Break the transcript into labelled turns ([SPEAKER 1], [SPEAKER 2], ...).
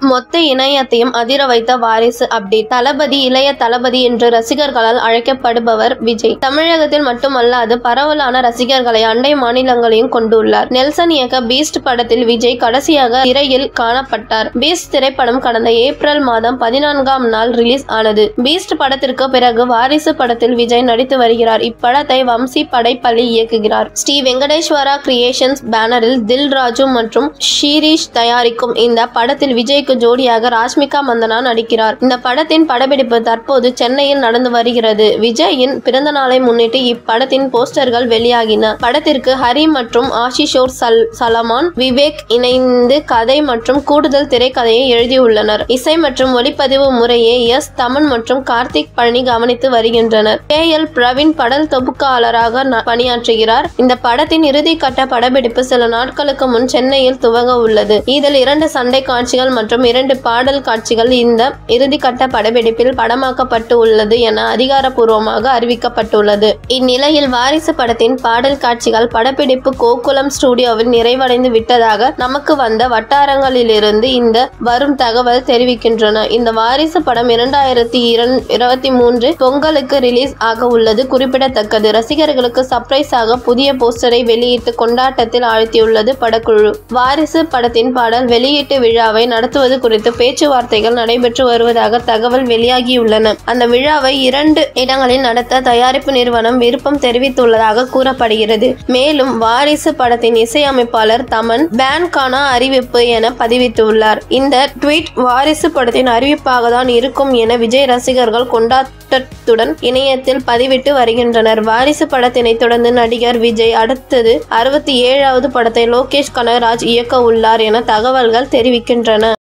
[SPEAKER 1] மொத்த இணையத்தையும் அதிர வைத்த வாரிசு அப்டேட் தளபதி இளைய தளபதி என்று ரசிகர்களால் அழைக்கப்படுபவர் விஜய் தமிழகத்தில் மட்டுமல்லாது பரவலான ரசிகர்களை அண்டை மாநிலங்களையும் கொண்டுள்ளார் நெல்சன் இயக்க பீஸ்ட் படத்தில் விஜய் கடைசியாக திரையில் காணப்பட்டார் பீஸ்ட் திரைப்படம் கடந்த ஏப்ரல் மாதம் பதினான்காம் நாள் ரிலீஸ் ஆனது பீஸ்ட் படத்திற்கு பிறகு வாரிசு படத்தில் விஜய் நடித்து வருகிறார் இப்படத்தை வம்சி படைப்பள்ளி இயக்குகிறார் ஸ்ரீ வெங்கடேஸ்வரா கிரியேஷன்ஸ் பேனரில் தில் ராஜு மற்றும் ஷீரீஷ் தயாரிக்கும் இந்த படத்தில் விஜய்க்கு ஜோடியாக ராஷ்மிகா மந்தனா நடிக்கிறார் இந்த படத்தின் படப்பிடிப்பு தற்போது சென்னையில் நடந்து வருகிறது விஜயின் பிறந்த நாளை முன்னிட்டு இப்படத்தின் போஸ்டர்கள் வெளியாகின படத்திற்கு ஹரி மற்றும் ஆஷிஷோர் சல் சலமான் விவேக் இணைந்து கதை மற்றும் கூடுதல் திரைக்கதையை எழுதியுள்ளனர் இசை மற்றும் ஒளிப்பதிவு முறையை எஸ் தமன் மற்றும் கார்த்திக் பழனி கவனித்து வருகின்றனர் கே எல் பிரவீன் படல் தொகுப்பாளராக ந- பணியாற்றுகிறார் இந்த படத்தின் இறுதிக்கட்ட படப்பிடிப்பு சில நாட்களுக்கு முன் சென்னையில் துவங்க உள்ளது இதில் இரண்டு சண்டை காட்சிகள் மற்றும் இரண்டு பாடல் காட்சிகள் இந்த இறுதிக்கட்ட படப்பிடிப்பில் படமாக்கப்பட்டு உள்ளது என அதிகாரப்பூர்வமாக அறிவிக்கப்பட்டுள்ளது இந்நிலையில் வாரிசு படத்தின் பாடல் காட்சிகள் படப்பிடிப்பு கோகுலம் ஸ்டுடியோவில் நிறைவடைந்து விட்டதாக நமக்கு வந்த வட்டாரங்களிலிருந்து இந்த வரும் தகவல் தெரிவிக்கின்றன இந்த வாரிசு படம் இரண்டாயிரத்தி இருபத்தி மூன்று பொங்கலுக்கு ரிலீஸ் ஆக உள்ளது குறிப்பிடத்தக்கது ரசிகர்களுக்கு சர்ப்ரைஸாக புதிய போஸ்டரை வெளியிட்டு கொண்டாட்டத்தில் ஆழ்த்தியுள்ளது படக்குழு வாரிசு படத்தின் பாடல் வெளியீட்டு விழாவை நடத்துவது குறித்து பேச்சுவார்த்தைகள் நடைபெற்று வருவதாக தகவல் வெளியாகியுள்ளன அந்த விழாவை இரண்டு இடங்களில் நடத்த தயாரிப்பு நிறுவனம் விருப்பம் தெரிவித்துள்ளதாக கூறப்படுகிறது மேலும் வாரிசு படத்தின் இசையமைப்பாளர் தமன் பேன்கானா அறிவிப்பு என பதிவிட்டுள்ளார் இந்த ட்வீட் வாரிசு படத்தின் அறிவிப்பாக தான் இருக்கும் என விஜய் ரசிகர்கள் கொண்டாட்டத்துடன் இணையத்தில் பதிவிட்டு வருகின்றனர் வாரிசு படத்தினை தொடர்ந்து நடிகர் விஜய் அடுத்தது அறுபத்தி ஏழாவது படத்தை லோகேஷ் கனகராஜ் இயக்க உள்ளார் என தகவல்கள் தெரிவிக்கின்றன